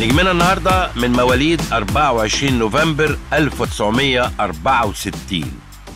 نجمنا النهارده من مواليد 24 نوفمبر 1964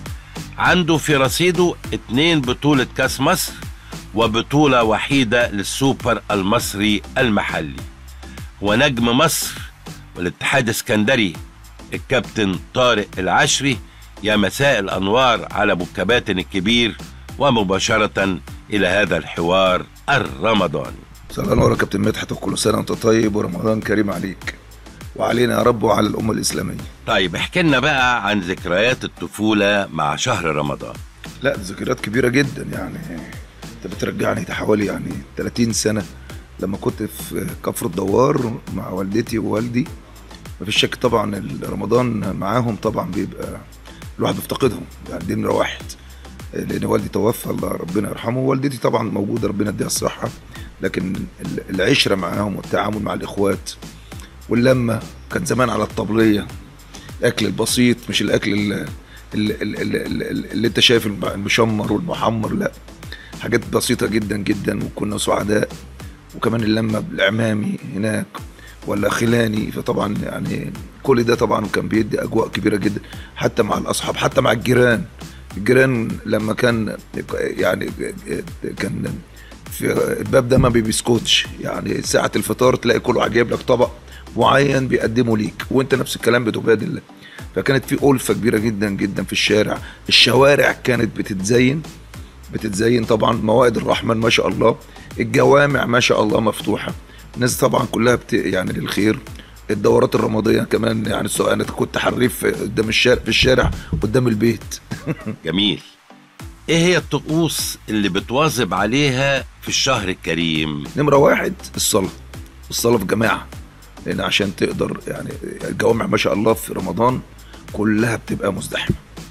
عنده في رصيده اتنين بطولة كاس مصر وبطولة وحيدة للسوبر المصري المحلي هو نجم مصر والاتحاد السكندري الكابتن طارق العشري يا مساء الأنوار على أبو الكباتن الكبير ومباشرة إلى هذا الحوار الرمضاني مساء النور يا كابتن مدحت وكل سنه وانت طيب ورمضان كريم عليك وعلينا يا رب وعلى الامه الاسلاميه طيب احكي لنا بقى عن ذكريات الطفولة مع شهر رمضان لا دي ذكريات كبيره جدا يعني انت بترجعني حوالي يعني 30 سنه لما كنت في كفر الدوار مع والدتي ووالدي مفيش شك طبعا رمضان معاهم طبعا بيبقى الواحد بيفتقدهم يعني دي نمره واحد لان والدي توفى الله ربنا يرحمه ووالدتي طبعا موجوده ربنا يديها الصحه لكن العشره معاهم والتعامل مع الاخوات واللمه كان زمان على الطبليه الاكل البسيط مش الاكل اللي, اللي, اللي, اللي انت شايف المشمر والمحمر لا حاجات بسيطه جدا جدا وكنا سعداء وكمان اللمه بالعمامي هناك ولا خلاني فطبعا يعني كل ده طبعا كان بيدي اجواء كبيره جدا حتى مع الاصحاب حتى مع الجيران الجيران لما كان يعني كان في الباب ده ما بيسكتش يعني ساعة الفطار تلاقي كله جايب لك طبق معين بيقدمه ليك وانت نفس الكلام بتبادل فكانت في ألفة كبيرة جدا جدا في الشارع الشوارع كانت بتتزين بتتزين طبعا موائد الرحمن ما شاء الله الجوامع ما شاء الله مفتوحة الناس طبعا كلها بت يعني للخير الدورات الرمضانيه كمان يعني سواء انا كنت حريف قدام الشارع في الشارع قدام البيت جميل ايه هي الطقوس اللي بتواظب عليها في الشهر الكريم نمره واحد الصلاه الصلاه في جماعه لان عشان تقدر يعني الجوامع ما شاء الله في رمضان كلها بتبقى مزدحمه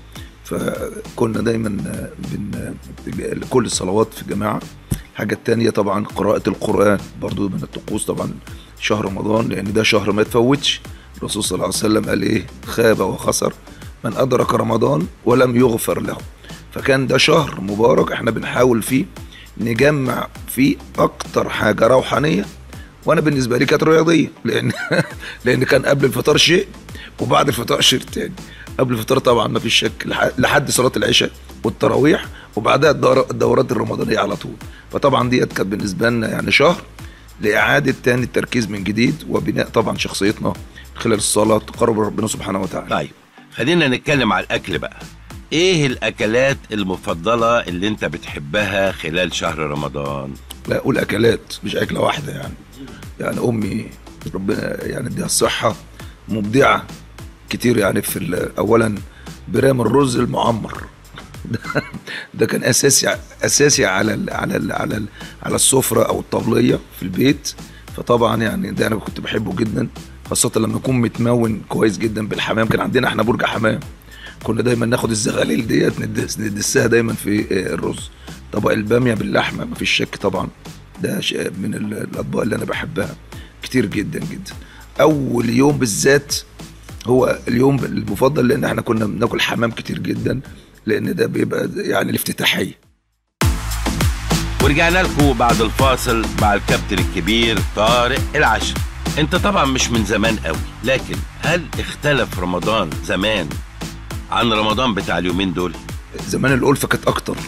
فكنا دايما بن كل الصلوات في جماعه الحاجة التانية طبعا قراءة القرآن برضو من الطقوس طبعا شهر رمضان لأن ده شهر ما يتفوتش الرسول صلى الله عليه وسلم قال إيه خاب وخسر من أدرك رمضان ولم يغفر له فكان ده شهر مبارك احنا بنحاول فيه نجمع فيه أكتر حاجة روحانية وأنا بالنسبة لي كانت رياضية لأن لأن كان قبل الفطار شيء وبعد الفطار شيء تاني قبل الفطار طبعا ما فيش شك لحد صلاة العشاء والتراويح وبعدها الدورات الرمضانية على طول فطبعا ديت كانت بالنسبة لنا يعني شهر لإعادة تاني التركيز من جديد وبناء طبعا شخصيتنا خلال الصلاة تقرب ربنا سبحانه وتعالى طيب خلينا نتكلم على الأكل بقى ايه الأكلات المفضلة اللي انت بتحبها خلال شهر رمضان لا أقول أكلات مش أكلة واحدة يعني يعني أمي ربنا يعني اديها الصحة مبدعة كتير يعني في أولا برام الرز المعمر ده كان اساسي اساسي على ال على ال على ال على السفره او الطبليه في البيت فطبعا يعني ده انا كنت بحبه جدا خاصه لما يكون متمون كويس جدا بالحمام كان عندنا احنا برج حمام كنا دايما ناخد الزغاليل ديت ندس ندسها دايما في الرز طبق الباميه باللحمه ما فيش شك طبعا ده من الاطباق اللي انا بحبها كتير جدا جدا اول يوم بالذات هو اليوم المفضل لان احنا كنا بناكل حمام كتير جدا لان ده بيبقى يعني الافتتاحيه ورجعنا لكم بعد الفاصل مع الكابتن الكبير طارق العشر انت طبعا مش من زمان قوي لكن هل اختلف رمضان زمان عن رمضان بتاع اليومين دول زمان الألفة كانت أكتر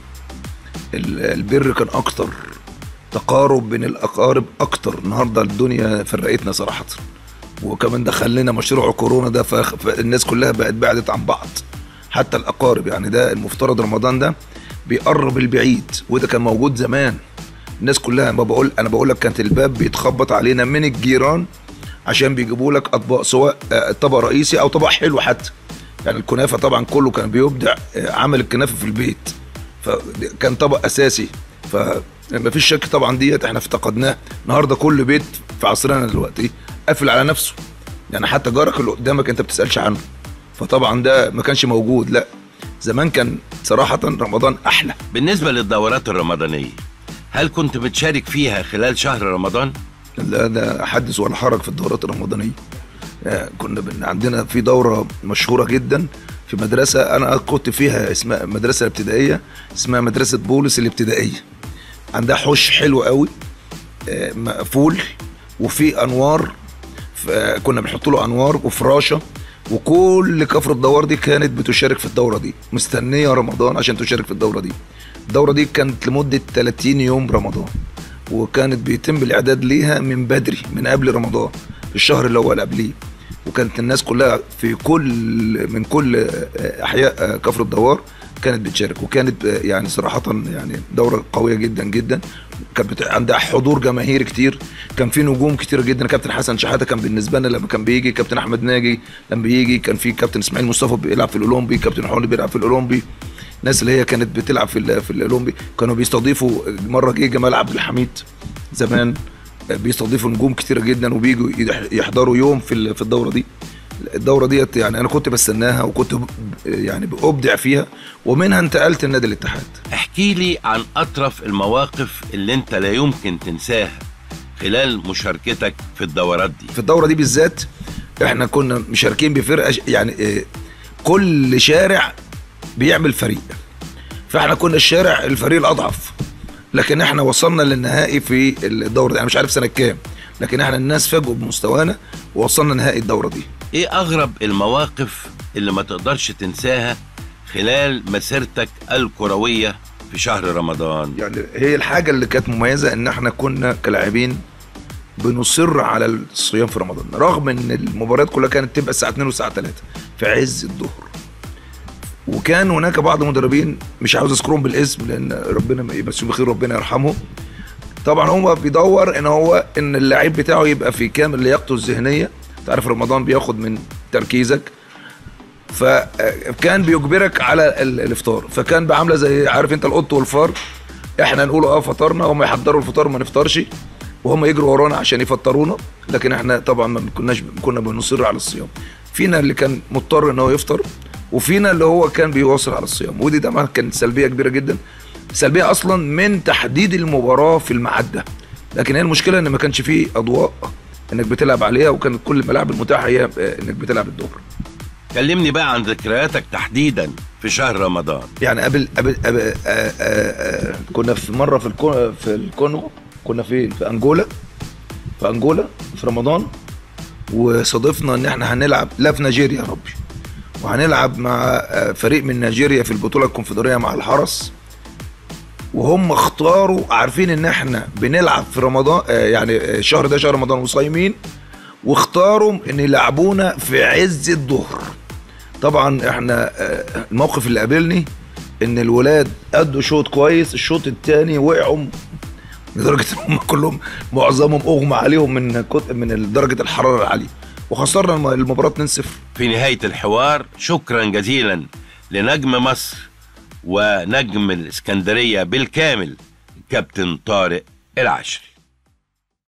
البر كان أكتر تقارب بين الأقارب أكتر النهاردة الدنيا فرقتنا صراحة وكمان دخل لنا مشروع كورونا ده فالناس كلها بقت بعدت عن بعض حتى الاقارب يعني ده المفترض رمضان ده بيقرب البعيد وده كان موجود زمان الناس كلها ما بقول انا بقول لك كانت الباب بيتخبط علينا من الجيران عشان بيجيبوا لك اطباق سواء طبق رئيسي او طبق حلو حتى يعني الكنافه طبعا كله كان بيبدع عمل الكنافه في البيت فكان طبق اساسي فما فيش شك طبعا ديت احنا افتقدناه النهارده كل بيت في عصرنا دلوقتي قافل على نفسه يعني حتى جارك اللي قدامك انت بتسالش عنه فطبعا ده ما كانش موجود لا زمان كان صراحة رمضان أحلى بالنسبة للدورات الرمضانية هل كنت بتشارك فيها خلال شهر رمضان؟ لا ده حدث ولا حرج في الدورات الرمضانية كنا عندنا في دورة مشهورة جدا في مدرسة أنا كنت فيها اسمها مدرسة ابتدائية اسمها مدرسة بولس الابتدائية عندها حوش حلو قوي مقفول وفي أنوار ف- كنا بنحط له انوار وفراشه وكل كفر الدوار دي كانت بتشارك في الدوره دي مستنيه رمضان عشان تشارك في الدوره دي الدوره دي كانت لمده 30 يوم رمضان وكانت بيتم الاعداد ليها من بدري من قبل رمضان في الشهر اللي هو اللي قبليه وكانت الناس كلها في كل من كل آه، احياء آه، كفر الدوار كانت بتشارك وكانت آه، يعني صراحه يعني دوره قويه جدا جدا كانت بت- عندها حضور جماهيري كتير كان في نجوم كتير جدا كابتن حسن شحاته كان بالنسبه لنا لما كان بيجي كابتن احمد ناجي لما بيجي كان في كابتن اسماعيل مصطفى بيلعب في الاولمبي كابتن حولي بيلعب في الاولمبي الناس اللي هي كانت بتلعب في ال- في الاولمبي كانوا بيستضيفوا مره جه جمال عبد الحميد زمان بيستضيفوا نجوم كتيره جدا وبيجوا يح- يحضروا يوم في ال- في الدوره دي الدوره ديت يعني انا كنت بستناها وكنت ب- يعني بابدع فيها ومنها انتقلت النادي الاتحاد احكي لي عن أطرف المواقف اللي أنت لا يمكن تنساها خلال مشاركتك في الدورات دي في الدوره دي بالذات احنا كنا مشاركين بفرقه ش- يعني آه، كل شارع بيعمل فريق فاحنا كنا الشارع الفريق الاضعف لكن احنا وصلنا للنهائي في الدوره دي انا مش عارف سنه كام لكن احنا الناس فاجئوا بمستوانا ووصلنا نهائي الدوره دي إيه أغرب المواقف اللي ما تقدرش تنساها خلال مسيرتك الكروية في شهر رمضان يعني هي الحاجه اللي كانت مميزه ان احنا كنا كلاعبين بنصر على الصيام في رمضان رغم ان المباريات كلها كانت تبقى الساعه 2 والساعه 3 في عز الظهر وكان هناك بعض المدربين مش عاوز اذكرهم بالاسم لان ربنا يمسيهم بخير ربنا يرحمهم طبعا هو بيدور ان هو ان اللعيب بتاعه يبقى في كامل لياقته الذهنيه تعرف رمضان بياخد من تركيزك فكان بيجبرك على ال- الافطار فكان بعامله زي عارف انت القط والفار احنا نقول اه فطرنا هم يحضروا الفطار ما نفطرش وهم يجروا ورانا عشان يفطرونا لكن احنا طبعا ما كناش كنا بنصر على الصيام فينا اللي كان مضطر ان هو يفطر وفينا اللي هو كان بيواصل على الصيام ودي طبعا كانت سلبيه كبيره جدا سلبيه اصلا من تحديد المباراه في الميعاد ده لكن هي المشكله ان ما كانش فيه اضواء انك بتلعب عليها وكانت كل الملاعب المتاحه هي آه، انك بتلعب الظهر كلمني بقى عن ذكرياتك تحديدا في شهر رمضان يعني قبل قبل, قبل آه آه آه كنا في مره في الكو في الكونغو كنا فين في انجولا في انجولا في رمضان وصادفنا ان احنا هنلعب لا في نيجيريا يا ربي وهنلعب مع آه، فريق من نيجيريا في البطوله الكونفدراليه مع الحرس وهم اختاروا عارفين ان احنا بنلعب في رمضان آه، يعني آه، الشهر ده شهر رمضان وصايمين واختاروا ان يلعبونا في عز الظهر طبعا احنا آه، الموقف اللي قابلني ان الولاد ادوا شوط كويس الشوط الثاني وقعوا لدرجه ان هم كلهم معظمهم اغمى عليهم من كت- من درجه الحراره العاليه وخسرنا الم- المباراه 2-0 في نهاية الحوار شكرا جزيلا لنجم مصر ونجم الإسكندرية بالكامل كابتن طارق العشري